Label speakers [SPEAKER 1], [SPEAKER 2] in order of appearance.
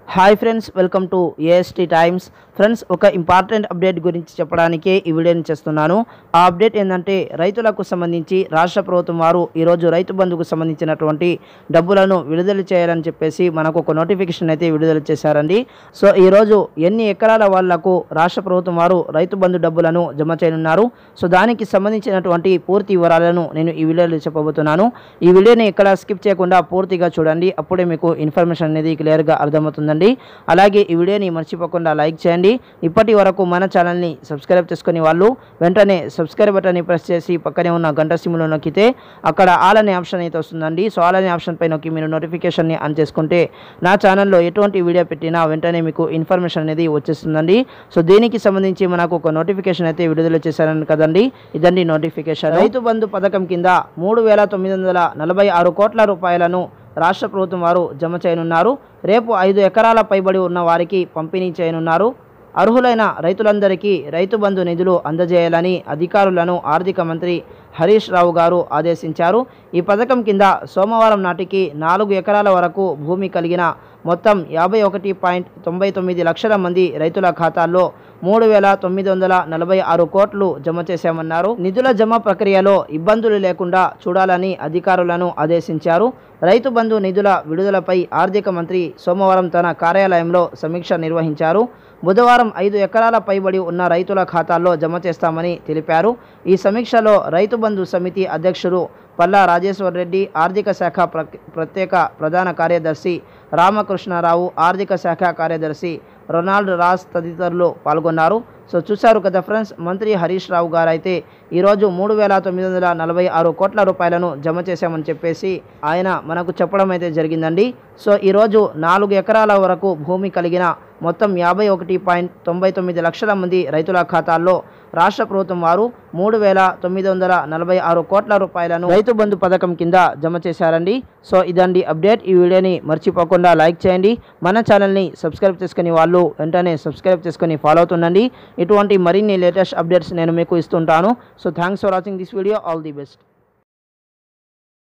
[SPEAKER 1] hi friends welcome to AST times friends ఒక important update గురించి చెప్పడానికే ఈ వీడియోని చేస్తున్నాను ఆ అప్డేట్ ఏంటంటే రైతులకు సంబంధించి రాష్ట్ర ప్రభుత్వం వారు ఈరోజు రైతు బంధుకు సంబంధించినటువంటి డబ్బులను విడుదల చేయాలని చెప్పేసి మనకు ఒక నోటిఫికేషన్ అయితే విడుదల చేశారండి సో ఈరోజు ఎన్ని ఎకరాల వాళ్లకు రాష్ట్ర ప్రభుత్వం వారు రైతు బంధు డబ్బులను జమ చేయనున్నారు సో దానికి సంబంధించినటువంటి పూర్తి వివరాలను నేను ఈ వీడియోలో చెప్పబోతున్నాను ఈ వీడియోని ఎక్కడ స్కిప్ చేయకుండా పూర్తిగా చూడండి అప్పుడే మీకు ఇన్ఫర్మేషన్ అనేది క్లియర్గా అర్థమవుతుందండి అలాగే ఈ వీడియోని మర్చిపోకుండా లైక్ చేయండి ఇప్పటి వరకు మన ఛానల్ని సబ్స్క్రైబ్ చేసుకుని వాళ్ళు వెంటనే సబ్స్క్రైబ్ బటన్ని ప్రెస్ చేసి పక్కనే ఉన్న గంట సిమ్లో నొక్కితే అక్కడ ఆల్ అనే ఆప్షన్ అయితే వస్తుందండి సో ఆల్ అనే ఆప్షన్ పై నొక్కి మీరు నోటిఫికేషన్ని ఆన్ చేసుకుంటే నా ఛానల్లో ఎటువంటి వీడియో పెట్టినా వెంటనే మీకు ఇన్ఫర్మేషన్ అనేది వచ్చేస్తుందండి సో దీనికి సంబంధించి మనకు ఒక నోటిఫికేషన్ అయితే విడుదల చేశారని కదండి ఇదండి నోటిఫికేషన్ రైతు బంధు పథకం కింద మూడు వేల తొమ్మిది వందల నలభై ఆరు కోట్ల రూపాయలను రాష్ట్ర ప్రభుత్వం వారు జమ చేయనున్నారు రేపు ఐదు ఎకరాల పైబడి ఉన్న వారికి పంపిణీ చేయనున్నారు అర్హులైన రైతులందరికీ రైతు బంధు నిధులు అందజేయాలని అధికారులను ఆర్థిక మంత్రి హరీష్ రావు గారు ఆదేశించారు ఈ పథకం కింద సోమవారం నాటికి నాలుగు ఎకరాల వరకు భూమి కలిగిన మొత్తం యాభై ఒకటి పాయింట్ తొంభై తొమ్మిది లక్షల మంది రైతుల ఖాతాల్లో మూడు వేల తొమ్మిది వందల నలభై ఆరు కోట్లు జమ చేశామన్నారు నిధుల జమ ప్రక్రియలో ఇబ్బందులు లేకుండా చూడాలని అధికారులను ఆదేశించారు రైతు బంధు నిధుల విడుదలపై ఆర్థిక మంత్రి సోమవారం తన కార్యాలయంలో సమీక్ష నిర్వహించారు బుధవారం ఐదు ఎకరాల పైబడి ఉన్న రైతుల ఖాతాల్లో జమ చేస్తామని తెలిపారు ఈ సమీక్షలో రైతు బంధు సమితి అధ్యక్షుడు పల్లా రాజేశ్వర్ రెడ్డి ఆర్థిక శాఖ ప్ర ప్రత్యేక ప్రధాన కార్యదర్శి రామకృష్ణారావు ఆర్థిక శాఖ కార్యదర్శి రొనాల్డ్ రాస్ తదితరులు పాల్గొన్నారు సో చూశారు కదా ఫ్రెండ్స్ మంత్రి హరీష్ రావు గారు అయితే ఈరోజు మూడు వేల తొమ్మిది వందల నలభై ఆరు కోట్ల రూపాయలను జమ చేశామని చెప్పేసి ఆయన మనకు చెప్పడం అయితే జరిగిందండి సో ఈరోజు నాలుగు ఎకరాల వరకు భూమి కలిగిన మొత్తం యాభై ఒకటి పాయింట్ తొంభై తొమ్మిది లక్షల మంది రైతుల ఖాతాల్లో రాష్ట్ర ప్రభుత్వం వారు మూడు వేల తొమ్మిది వందల నలభై ఆరు కోట్ల రూపాయలను రైతు బంధు పథకం కింద జమ చేశారండి సో ఇదండి అప్డేట్ ఈ వీడియోని మర్చిపోకుండా లైక్ చేయండి మన ఛానల్ని సబ్స్క్రైబ్ చేసుకుని వాళ్ళు వెంటనే సబ్స్క్రైబ్ చేసుకుని ఫాలో అవుతుండండి ఇటువంటి మరిన్ని లేటెస్ట్ అప్డేట్స్ నేను మీకు ఇస్తుంటాను so thanks for watching this video all the best